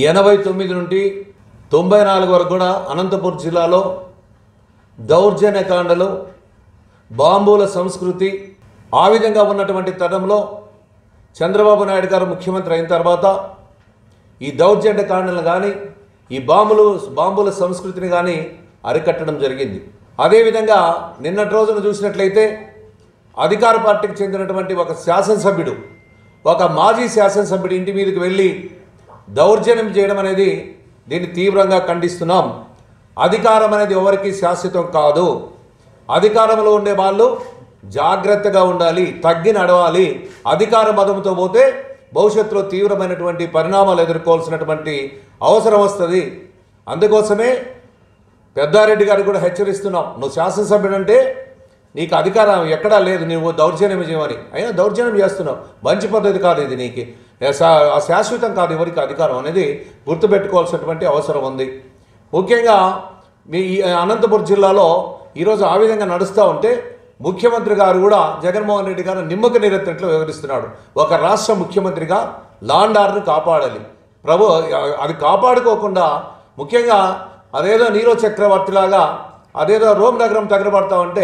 ఎనభై తొమ్మిది నుండి తొంభై నాలుగు వరకు కూడా అనంతపురం జిల్లాలో దౌర్జన్యకాండలు బాంబుల సంస్కృతి ఆ విధంగా ఉన్నటువంటి తరంలో చంద్రబాబు నాయుడు గారు ముఖ్యమంత్రి అయిన తర్వాత ఈ దౌర్జన్య కాండలను కానీ ఈ బాంబులు బాంబుల సంస్కృతిని కానీ అరికట్టడం జరిగింది అదేవిధంగా నిన్నటి రోజున చూసినట్లయితే అధికార పార్టీకి చెందినటువంటి ఒక శాసనసభ్యుడు ఒక మాజీ శాసనసభ్యుడి ఇంటి మీదకి వెళ్ళి దౌర్జన్యం చేయడం అనేది దీన్ని తీవ్రంగా ఖండిస్తున్నాం అధికారం అనేది ఎవరికి శాశ్వతం కాదు అధికారంలో ఉండే వాళ్ళు జాగ్రత్తగా ఉండాలి తగ్గి నడవాలి అధికార మతంతో పోతే భవిష్యత్తులో తీవ్రమైనటువంటి పరిణామాలు ఎదుర్కోవాల్సినటువంటి అవసరం వస్తుంది అందుకోసమే పెద్దారెడ్డి గారికి కూడా హెచ్చరిస్తున్నాం నువ్వు శాసనసభ్యుడు అంటే నీకు అధికారం ఎక్కడా లేదు నువ్వు దౌర్జన్యం చేయమని అయినా దౌర్జన్యం చేస్తున్నావు మంచి పద్ధతి కాదు ఇది నీకు శా- ఆ శాశ్వతం కాదు ఎవరికి అధికారం అనేది గుర్తుపెట్టుకోవాల్సినటువంటి అవసరం ఉంది ముఖ్యంగా మీ ఈ అనంతపురం జిల్లాలో ఈరోజు ఆ విధంగా నడుస్తూ ఉంటే ముఖ్యమంత్రి గారు కూడా జగన్మోహన్ రెడ్డి గారు నిమ్మక నీరెత్తినట్లు వివరిస్తున్నాడు ఒక రాష్ట్ర ముఖ్యమంత్రిగా లాండ్ ఆర్డర్ని కాపాడాలి ప్రభు అది కాపాడుకోకుండా ముఖ్యంగా అదేదో నీరో చక్రవర్తిలాగా అదేదో రోమ్ నగరం తగలబడతా ఉంటే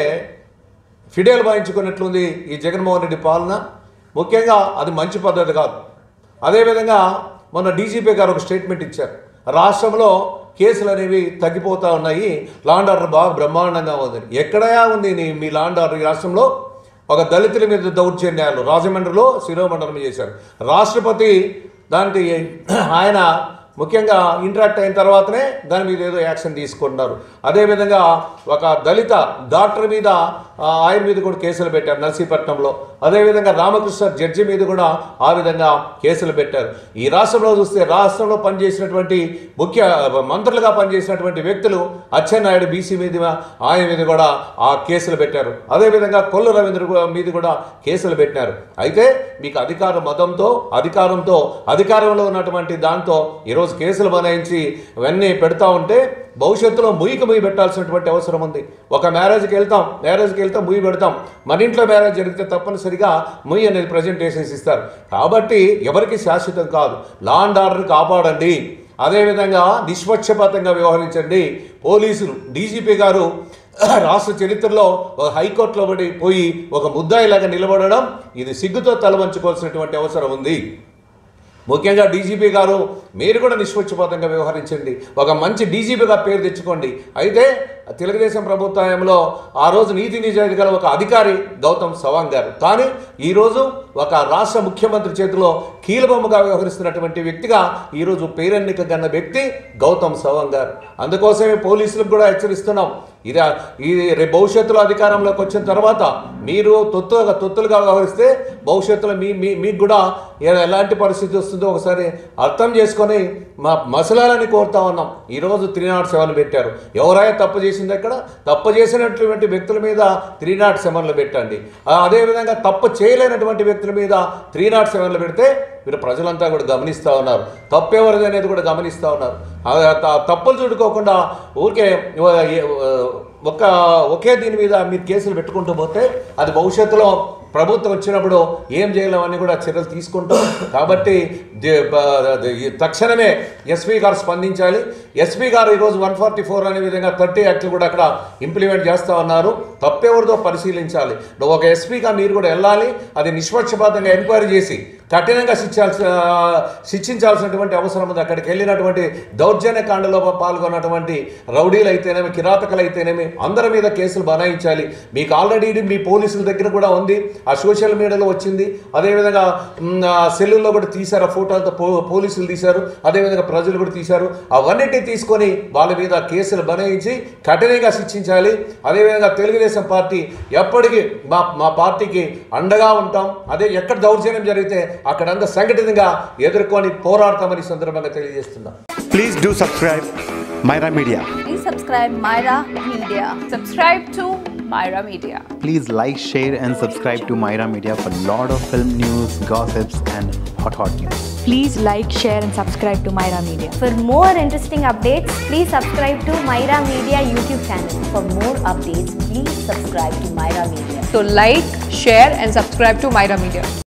ఫిడేల్ వాయించుకున్నట్లుంది ఈ జగన్మోహన్ రెడ్డి పాలన ముఖ్యంగా అది మంచి పద్ధతి కాదు అదేవిధంగా మొన్న డీజీపీ గారు ఒక స్టేట్మెంట్ ఇచ్చారు రాష్ట్రంలో కేసులు అనేవి తగ్గిపోతూ ఉన్నాయి లాండ్ ఆర్డర్ బాగా బ్రహ్మాండంగా ఉంది ఎక్కడయా ఉంది నీ మీ లాండ్ ఆర్డర్ ఈ రాష్ట్రంలో ఒక దళితుల మీద దౌర్జన్యాలు రాజమండ్రిలో శిరోమండలం చేశారు రాష్ట్రపతి దానికి ఆయన ముఖ్యంగా ఇంటరాక్ట్ అయిన తర్వాతనే దాని మీద ఏదో యాక్షన్ తీసుకుంటున్నారు అదేవిధంగా ఒక దళిత డాక్టర్ మీద ఆ, ఆయన మీద కూడా కేసులు పెట్టారు నర్సీపట్నంలో అదేవిధంగా రామకృష్ణ జడ్జి మీద కూడా ఆ విధంగా కేసులు పెట్టారు ఈ రాష్ట్రంలో చూస్తే రాష్ట్రంలో పనిచేసినటువంటి ముఖ్య మంత్రులుగా పనిచేసినటువంటి వ్యక్తులు అచ్చెన్నాయుడు బీసీ మీద ఆయన మీద కూడా ఆ కేసులు పెట్టారు అదేవిధంగా కొల్లు రవీంద్ర గు- మీద కూడా కేసులు పెట్టారు అయితే మీకు అధికార మతంతో అధికారంతో అధికారంలో ఉన్నటువంటి దాంతో ఈరోజు కేసులు బనాయించి ఇవన్నీ పెడతా ఉంటే భవిష్యత్తులో ముయ్యికి ముయ్యి పెట్టాల్సినటువంటి అవసరం ఉంది ఒక మ్యారేజ్కి వెళ్తాం మ్యారేజ్కి వెళ్తాం ముయ్యి పెడతాం మన ఇంట్లో మ్యారేజ్ జరిగితే తప్పనిసరిగా ముయ్యి అనేది ప్రజెంటేషన్స్ ఇస్తారు కాబట్టి ఎవరికి శాశ్వతం కాదు లా అండ్ ఆర్డర్ కాపాడండి అదేవిధంగా నిష్పక్షపాతంగా వ్యవహరించండి పోలీసులు డీజీపీ గారు రాష్ట్ర చరిత్రలో ఒక హైకోర్టులో పడి పోయి ఒక ముద్దాయిలాగా నిలబడడం ఇది సిగ్గుతో తలవంచుకోవాల్సినటువంటి అవసరం ఉంది ముఖ్యంగా డీజీపీ గారు మీరు కూడా నిష్పక్షపాతంగా వ్యవహరించండి ఒక మంచి డీజీపీగా పేరు తెచ్చుకోండి అయితే తెలుగుదేశం ప్రభుత్వంలో ఆ రోజు నీతి నిజాయితీ గల ఒక అధికారి గౌతమ్ సవాంగ్ గారు కానీ ఈరోజు ఒక రాష్ట్ర ముఖ్యమంత్రి చేతిలో కీలబొమ్మగా వ్యవహరిస్తున్నటువంటి వ్యక్తిగా ఈరోజు పేరెన్నిక గన్న వ్యక్తి గౌతమ్ సవాంగ్ గారు అందుకోసమే పోలీసులకు కూడా హెచ్చరిస్తున్నాం ఇది ఇది రేపు భవిష్యత్తులో అధికారంలోకి వచ్చిన తర్వాత మీరు తొత్తుగా తొత్తులుగా వ్యవహరిస్తే భవిష్యత్తులో మీ మీ మీకు కూడా ఏ- ఎలాంటి పరిస్థితి వస్తుందో ఒకసారి అర్థం చేసుకొని మా మసలాలని కోరుతా ఉన్నాం ఈరోజు త్రీ నాట్ సెవెన్ పెట్టారు ఎవరైనా తప్పు చేసింది ఎక్కడ తప్పు చేసినటువంటి వ్యక్తుల మీద త్రీ నాట్ సెవెన్లు పెట్టండి ఆ, అదేవిధంగా తప్పు చేయలేనటువంటి వ్యక్తుల మీద త్రీ నాట్ సెవెన్లు పెడితే మీరు ప్రజలంతా కూడా గమనిస్తూ ఉన్నారు తప్పు ఎవరిది అనేది కూడా గమనిస్తూ ఉన్నారు ఆ, త- తప్పులు చూడుకోకుండా ఊరికే ఆ, ఏ- ఒక ఒకే దీని మీద మీరు కేసులు పెట్టుకుంటూ పోతే అది భవిష్యత్తులో ప్రభుత్వం వచ్చినప్పుడు ఏం చేయలేమని కూడా చర్యలు తీసుకుంటాం కాబట్టి ది- బ- ది- ఈ తక్షణమే ఎస్పీ గారు స్పందించాలి ఎస్పీ గారు ఈరోజు వన్ ఫార్టీ ఫోర్ అనే విధంగా థర్టీ యాక్ట్లు కూడా అక్కడ ఇంప్లిమెంట్ చేస్తూ ఉన్నారు తప్పెవరిదో పరిశీలించాలి నువ్వు ఒక ఎస్పీగా మీరు కూడా వెళ్ళాలి అది నిష్పక్షపాతంగా ఎంక్వైరీ చేసి కఠినంగా శిక్షాల్సి శిక్షించాల్సినటువంటి అవసరం ఉంది అక్కడికి వెళ్ళినటువంటి దౌర్జన్య కాండలో పాల్గొన్నటువంటి రౌడీలు అయితేనేమి కిరాతకలు అయితేనేమి అందరి మీద కేసులు బనాయించాలి మీకు ఆల్రెడీ ఇది మీ పోలీసుల దగ్గర కూడా ఉంది ఆ సోషల్ మీడియాలో వచ్చింది అదేవిధంగా మ్, ఆ సెల్లుల్లో కూడా తీశారు ఆ ఫోటోలతో పో పోలీసులు తీశారు అదేవిధంగా ప్రజలు కూడా తీశారు అవన్నిటిని తీసుకొని వాళ్ళ మీద కేసులు బనాయించి కఠినంగా శిక్షించాలి అదేవిధంగా తెలుగుదేశం పార్టీ ఎప్పటికీ మా మా పార్టీకి అండగా ఉంటాం అదే ఎక్కడ దౌర్జన్యం జరిగితే అక్కడంతా సంఘటితంగా ఎదుర్కొని పోరాడతామని ఈ సందర్భంగా తెలియజేస్తున్నాం Please do subscribe Myra Media. Please subscribe Myra Media. Subscribe to Myra Media. Please like, share, and subscribe to Myra Media for lot of film news, gossips, and hot hot news. Please like, share, and subscribe to Myra Media. For more interesting updates, please subscribe to Myra Media YouTube channel. For more updates, please subscribe to Myra Media. So like, share and subscribe to Myra Media.